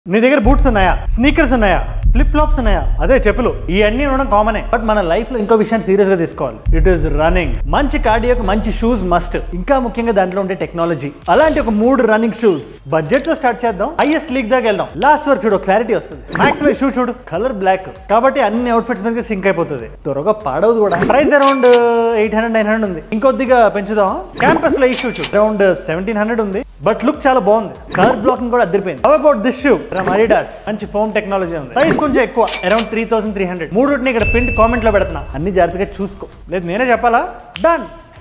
నీ దగ్గర బూట్స్ ఉన్నాయా స్నీకర్స్ ఉన్నాయా ఫ్లిప్ ఫ్లాప్స్ ఉన్నాయా అదే చెప్పులు ఇవన్నీ ఉండడం కామనే బట్ మన లైఫ్ లో ఇంకో విషయాన్ని సీరియస్ గా తీసుకోవాలి ఇట్ ఈస్ రన్నింగ్ మంచి కార్డియోకి మంచి షూస్ మస్ట్ ఇంకా ముఖ్యంగా దాంట్లో ఉండే టెక్నాలజీ అలాంటి ఒక మూడు రన్నింగ్ షూస్ బడ్జెట్ తో స్టార్ట్ చేద్దాం హైయెస్ట్ లీగ్ దాకా వెళ్దాం లాస్ట్ వరకు చూడు క్లారిటీ వస్తుంది మ్యాక్స్ లో షూ చూడు కలర్ బ్లాక్ కాబట్టి అన్ని అవుట్ఫిట్స్ మీద సింక్ అయిపోతుంది త్వరగా పాడవదు కూడా price around eight hundred nine hundred ఉంది ఇంకొద్దిగా పెంచుదాం క్యాంపస్ లో ఈ షూ చూడు అరౌండ్ సెవెంటీన్ హండ్రెడ్ ఉంది బట్ లుక్ చాలా బాగుంది కలర్ బ్లాకింగ్ కూడా అదిరిపోయింది how about this shoe from Adidas మంచి ఫోమ్ టెక్నాలజీ ఉంది ప్రైస్ కొంచెం ఎక్కువ around three thousand three hundred మూడు ఇక్కడ పింట్ కామెంట్ లో పెడుతున్నా అన్ని జాగ్రత్తగా చూసుకో లేదు నేనే చెప్పాలా డన్